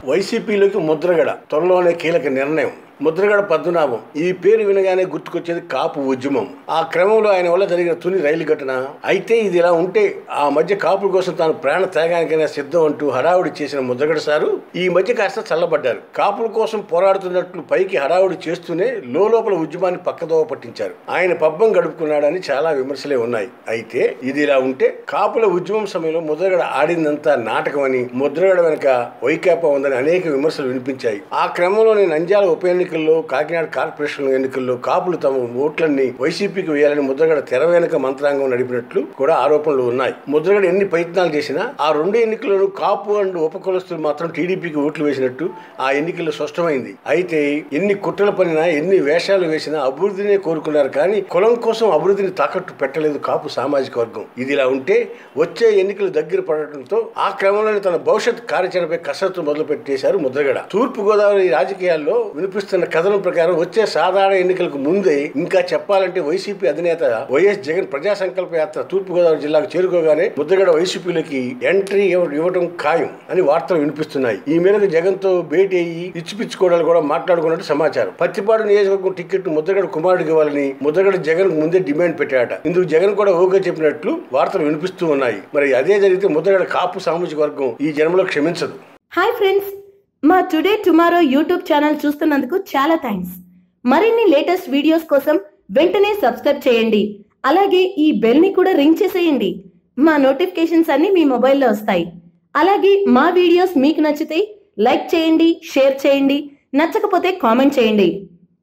వైసీపీలోకి ముద్రగడ త్వరలోనే కీలక నిర్ణయం ముద్రగడ పద్మనాభం ఈ పేరు వినగానే గుర్తుకొచ్చేది కాపు ఉద్యమం ఆ క్రమంలో ఆయన వల్ల జరిగిన తుని రైలు ఘటన అయితే ఇది ఇలా ఉంటే ఆ మధ్య కాపుల కోసం తాను ప్రాణ త్యాగానికైనా సిద్ధం అంటూ హడావుడి చేసిన ముద్రగడ సారు ఈ మధ్య కాస్త చల్లబడ్డారు కాపుల కోసం పోరాడుతున్నట్లు పైకి హడావుడి చేస్తూనే లోపల ఉద్యమాన్ని పక్కదోవ పట్టించారు ఆయన పబ్బం గడుపుకున్నాడని చాలా విమర్శలే ఉన్నాయి అయితే ఇది ఇలా ఉంటే కాపుల ఉద్యమం సమయంలో ముద్రగడ ఆడిందంతా నాటకమని ముద్రగడ వెనక వైకాపా ఉందని అనేక విమర్శలు వినిపించాయి ఆ క్రమంలోనే నంద్యాల ఉప ఎన్నికల్లో కాకినాడ కార్పొరేషన్ ఎన్నికల్లో కాపులు తమ ఓట్లన్నీ వైసీపీకి వేయాలని ముద్రగడ తెర వెనుక మంత్రాంగం నడిపినట్లు కూడా ఆరోపణలు ఉన్నాయి ముద్రగడ ఎన్ని ప్రయత్నాలు చేసినా ఆ రెండు ఎన్నికల్లోనూ కాపు అండ్ ఉపకులస్తులు మాత్రం టీడీపీకి ఓట్లు వేసినట్టు ఆ ఎన్నికల్లో స్పష్టమైంది అయితే ఎన్ని కుట్రలు పనినా ఎన్ని వేషాలు వేసినా అభివృద్ధినే కోరుకున్నారు కానీ కులం కోసం అభివృద్ధిని తాకట్టు పెట్టలేదు కాపు సామాజిక వర్గం ఇది ఇలా ఉంటే వచ్చే ఎన్నికలు దగ్గర పడటంతో ఆ క్రమంలోనే తన భవిష్యత్ కార్యాచరణపై కసరత్తు మొదలు పెట్టేశారు ముద్రగడ తూర్పు గోదావరి రాజకీయాల్లో వినిపిస్తున్న కథనం ప్రకారం వచ్చే సాధారణ ఎన్నికలకు ముందే ఇంకా చెప్పాలంటే వైసీపీ అధినేత వైఎస్ జగన్ ప్రజా సంకల్ప యాత్ర తూర్పు గోదావరి జిల్లాకు చేరుకోగానే ముద్రగడ వైసీపీలోకి ఎంట్రీ ఇవ్వ- ఇవ్వడం ఖాయం అని వార్తలు వినిపిస్తున్నాయి ఈ మేరకు జగన్ తో భేటీ అయ్యి ఇచ్చిపిచ్చుకోవడాలు కూడా మాట్లాడుకున్నట్టు సమాచారం పత్తిపాడు నియోజకవర్గం టికెట్ ముద్రగడ కుమారుడికి ఇవ్వాలని ముద్రగడ జగన్ ముందే డిమాండ్ పెట్టాడట ఇందుకు జగన్ కూడా ఓకే చెప్పినట్లు వార్తలు వినిపిస్తూ ఉన్నాయి మరి అదే జరిగితే ముద్రగడ కాపు సామాజిక వర్గం ఈ జన్మలో క్షమించదు హాయ్ ఫ్రెండ్స్ మా టుడే టుమారో యూట్యూబ్ ఛానల్ చూస్తున్నందుకు చాలా థ్యాంక్స్ మరిన్ని లేటెస్ట్ వీడియోస్ కోసం వెంటనే సబ్స్క్రైబ్ చేయండి అలాగే ఈ బెల్ ని కూడా రింగ్ చేసేయండి మా నోటిఫికేషన్స్ అన్ని మీ మొబైల్లో వస్తాయి అలాగే మా వీడియోస్ మీకు నచ్చితే లైక్ చేయండి షేర్ చేయండి నచ్చకపోతే కామెంట్ చేయండి